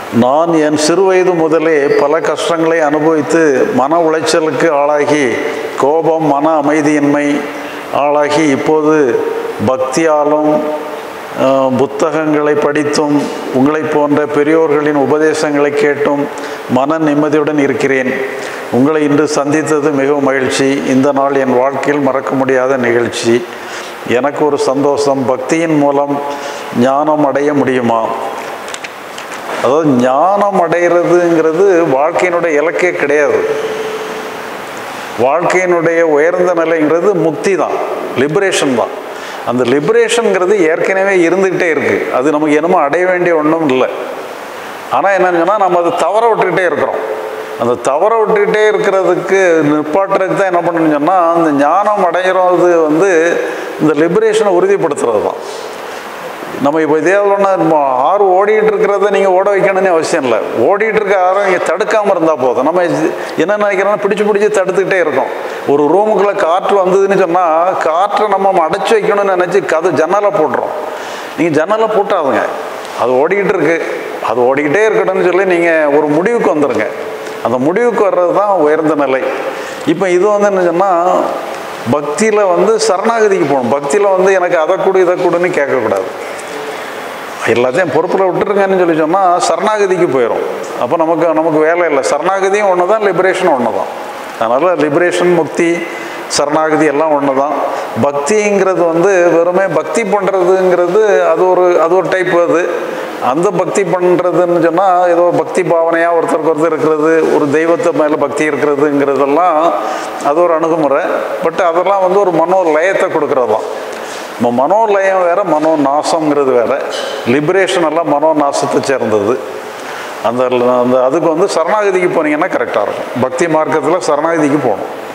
நான் என் சிறுவயது முதலே பல கஷ்டங்களை அனுபவித்து மன உளைச்சலுக்கு ஆளாகி கோபம் மன அமைதியின்மை ஆளாகி இப்போது பக்தியாலும் அஹ், புத்தகங்களை படித்தும் உங்களைப் போன்ற பெரியோர்களின் உபதேசங்களை கேட்டும் மன நிம்மதியுடன் இருக்கிறேன் உங்களை இன்று சந்தித்தது மிகவும் மகிழ்ச்சி இந்த நாள் என் வாழ்க்கையில் மறக்க முடியாத நிகழ்ச்சி எனக்கு ஒரு சந்தோஷம் பக்தியின் மூலம் ஞானம் அடைய முடியுமா அதாவது ஞானம் அடைகிறதுங்கிறது வாழ்க்கையினுடைய இலக்கே கிடையாது வாழ்க்கையினுடைய உயர்ந்த நிலைங்கிறது முக்தி தான் லிபரேஷன் தான் அந்த லிபரேஷனுங்கிறது ஏற்கனவே இருந்துக்கிட்டே இருக்குது அது நமக்கு என்னமோ அடைய வேண்டிய ஒன்றும் இல்லை ஆனால் என்னன்னு சொன்னால் நம்ம அதை தவற விட்டுக்கிட்டே இருக்கிறோம் அந்த தவற விட்டுக்கிட்டே இருக்கிறதுக்கு நிப்பாட்டுறதுக்கு தான் என்ன பண்ணணும்னு சொன்னால் அந்த ஞானம் அடைகிறது வந்து இந்த லிபரேஷனை உறுதிப்படுத்துறது தான் நம்ம இப்போ இதே ஒன்று ஆறு ஓடிட்டு இருக்கிறத நீங்கள் ஓட வைக்கணும்னு அவசியம் இல்லை ஓடிட்டு இருக்க ஆறை நீங்கள் தடுக்காமல் இருந்தால் போதும் நம்ம என்ன நினைக்கிறோன்னா பிடிச்சி பிடிச்சி தடுத்துக்கிட்டே இருக்கோம் ஒரு ரூமுக்குள்ளே காற்று வந்ததுன்னு சொன்னால் காற்றை நம்ம அடைச்சி வைக்கணும்னு நினச்சி கது ஜன்னலை போட்டுறோம் நீங்கள் ஜன்னலை போட்டாதுங்க அது ஓடிக்கிட்டு இருக்கு அது ஓடிக்கிட்டே இருக்கட்டும்னு சொல்லி நீங்கள் ஒரு முடிவுக்கு வந்துடுங்க அந்த முடிவுக்கு வர்றது தான் உயர்ந்த நிலை இப்போ இது வந்து என்ன சொன்னால் பக்தியில் வந்து சரணாகதிக்கு போகணும் பக்தியில் வந்து எனக்கு அதை கொடு இதை கொடுன்னு கேட்கக்கூடாது எல்லாத்தையும் பொறுப்பில் விட்டுருங்கன்னு சொல்லி சொன்னால் சரணாகதிக்கு போயிடும் அப்போ நமக்கு நமக்கு வேலை இல்லை சரணாகதியும் ஒன்று தான் லிபரேஷனும் ஒன்று தான் அதனால் லிபரேஷன் முக்தி சரணாகதி எல்லாம் ஒன்று தான் பக்திங்கிறது வந்து வெறுமே பக்தி பண்ணுறதுங்கிறது அது ஒரு அது ஒரு டைப் அது அந்த பக்தி பண்ணுறதுன்னு சொன்னால் ஏதோ பக்தி பாவனையாக ஒருத்தருக்கு ஒருத்தர் இருக்கிறது ஒரு தெய்வத்தை மேலே பக்தி இருக்கிறதுங்கிறதெல்லாம் அது ஒரு அணுகுமுறை பட் அதெல்லாம் வந்து ஒரு மனோ லயத்தை கொடுக்கறது தான் நம்ம மனோலயம் வேற மனோ நாசம்ங்கிறது வேற லிபரேஷன் எல்லாம் மனோ நாசத்தை சேர்ந்தது அந்த அந்த அதுக்கு வந்து சரணாகதிக்கு போனீங்கன்னா கரெக்டாக இருக்கும் பக்தி மார்க்கத்தில் சரணாகதிக்கு போகணும்